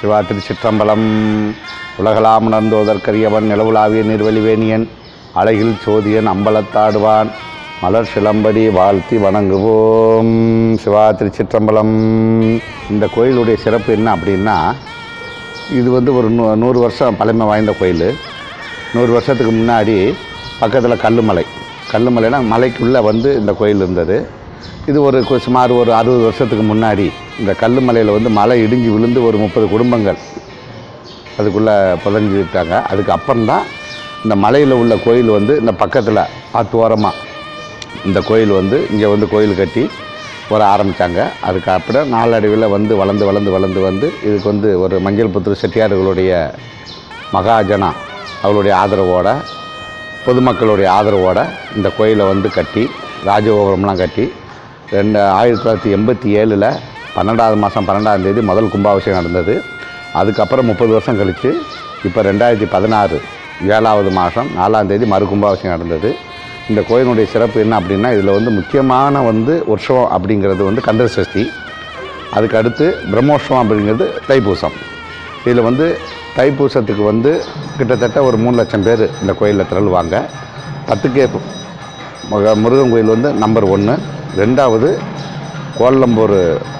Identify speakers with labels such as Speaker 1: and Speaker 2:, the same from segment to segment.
Speaker 1: சிவா திருச்சிற்றம்பலம் உலகலாம் உணர்ந்தோதற்கரியவன் நிலவுலாவிய நீர்வழிவேணியன் அழகில் சோதியன் அம்பலத்தாடுவான் மலர் சிலம்படி வாழ்த்தி வணங்குவோம் சிவா திருச்சிற்றம்பலம் இந்த கோயிலுடைய சிறப்பு என்ன அப்படின்னா இது வந்து ஒரு நூ நூறு வருஷம் பழமை வாய்ந்த கோயில் நூறு வருஷத்துக்கு முன்னாடி பக்கத்தில் கல்லுமலை கல்லுமலைனா மலைக்குள்ளே வந்து இந்த கோயில் இருந்தது இது ஒரு கு- சுமார் ஒரு அறுபது வருஷத்துக்கு முன்னாடி இந்த கல்லுமலையில் வந்து மலை இடிஞ்சு விழுந்து ஒரு முப்பது குடும்பங்கள் அதுக்குள்ளே புதஞ்சிட்டாங்க அதுக்கு அப்புறம்தான் இந்த மலையில் உள்ள கோயில் வந்து இந்த பக்கத்தில் ஆத்தோரமாக இந்த கோயில் வந்து இங்கே வந்து கோயில் கட்டி வர ஆரம்பித்தாங்க அதுக்கு அப்புறம் நாளடைவில் வந்து வளர்ந்து வளர்ந்து வளர்ந்து வந்து இதுக்கு வந்து ஒரு மஞ்சள் புத்திர செட்டியார்களுடைய மகாஜனா அவருடைய ஆதரவோட பொதுமக்களுடைய ஆதரவோட இந்த கோயிலை வந்து கட்டி ராஜகோபுரம்லாம் கட்டி ரெண்டு ஆயிரத்தி தொள்ளாயிரத்தி எண்பத்தி ஏழில் பன்னெண்டாவது மாதம் பன்னெண்டாம் தேதி முதல் கும்பாபிஷேகம் நடந்தது அதுக்கப்புறம் முப்பது வருஷம் கழித்து இப்போ ரெண்டாயிரத்தி பதினாறு ஏழாவது மாதம் நாலாம் தேதி மறு கும்பாபிஷேகம் நடந்தது இந்த கோயிலுடைய சிறப்பு என்ன அப்படின்னா இதில் வந்து முக்கியமான வந்து உற்சவம் அப்படிங்கிறது வந்து கந்தர் சஷ்டி அதுக்கு அடுத்து பிரம்மோற்சவம் அப்படிங்கிறது தைப்பூசம் இதில் வந்து தைப்பூசத்துக்கு வந்து கிட்டத்தட்ட ஒரு மூணு லட்சம் பேர் இந்த கோயிலில் திரளுவாங்க பத்துக்கே முக- முருகன் கோயில் வந்து நம்பர் ஒன்று ரெண்டாவது கோலம்பூர்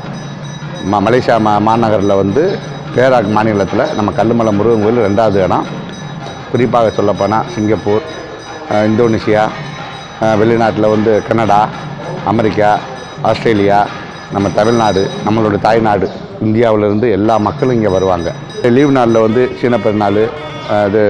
Speaker 1: ம மலேசியா மா மாநகரில் வந்து பேராக் மாநிலத்தில் நம்ம கல்லுமலை முருகன் கோயில் ரெண்டாவது இடம் குறிப்பாக சொல்லப்போனால் சிங்கப்பூர் அஹ், இந்தோனேஷியா அஹ், வெளிநாட்டில் வந்து கனடா அமெரிக்கா ஆஸ்திரேலியா நம்ம தமிழ்நாடு நம்மளோட தாய்நாடு இந்தியாவிலேருந்து எல்லா மக்களும் இங்கே வருவாங்க லீவ் நாளில் வந்து சீன பெருநாள் அஹ், இது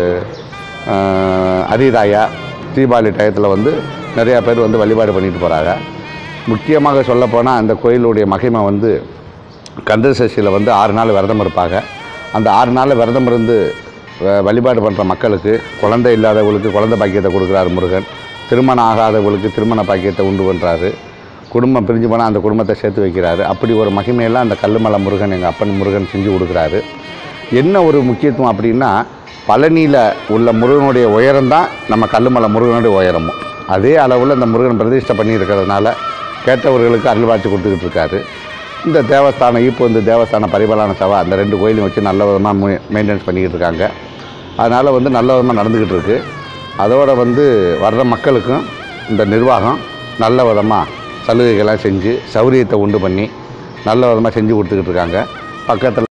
Speaker 1: அஹ், அரிராயா தீபாவளி டயத்தில் வந்து நிறையா பேர் வந்து வழிபாடு பண்ணிட்டு போகிறாங்க முக்கியமாக சொல்லப்போனால் அந்த கோயிலுடைய மகிமை வந்து கந்த சஷ்டியில் வந்து ஆறு நாள் விரதம் இருப்பாங்க அந்த ஆறு நாள் விரதம் இருந்து வ- வழிபாடு பண்ணுற மக்களுக்கு குழந்தை இல்லாதவங்களுக்கு குழந்தை பாக்கியத்தை கொடுக்குறாரு முருகன் திருமணம் ஆகாதவங்களுக்கு திருமண பாக்கியத்தை உண்டு பண்ணுறாரு குடும்பம் பிரிஞ்சு போனால் அந்த குடும்பத்தை சேர்த்து வைக்கிறாரு அப்படி ஒரு மகிமையெல்லாம் அந்த கல்லுமலை முருகன் எங்கள் அப்பன் முருகன் செஞ்சு கொடுக்குறாரு என்ன ஒரு முக்கியத்துவம் அப்படின்னா பழனியில் உள்ள முருகனுடைய உயரம் தான் நம்ம கல்லுமலை முருகனுடைய உயரமும் அதே அளவில் இந்த முருகன் பிரதிஷ்டை பண்ணியிருக்கிறதுனால கேட்டவர்களுக்கு அருள்வாட்சி கொடுத்துக்கிட்டு இருக்காரு இந்த தேவஸ்தானம் இப்போ வந்து தேவஸ்தான பரிபாலன சபா அந்த ரெண்டு கோயிலையும் வச்சு நல்ல விதமாக மெயின்டைன்ஸ் பண்ணிக்கிட்டு இருக்காங்க அதனால் வந்து நல்ல விதமாக நடந்துக்கிட்டு இருக்கு அதோட வந்து வர்ற மக்களுக்கும் இந்த நிர்வாகம் நல்ல விதமாக சலுகைகள்லாம் செஞ்சு சௌரியத்தை உண்டு பண்ணி நல்ல விதமாக செஞ்சு கொடுத்துக்கிட்டு இருக்காங்க பக்கத்தில்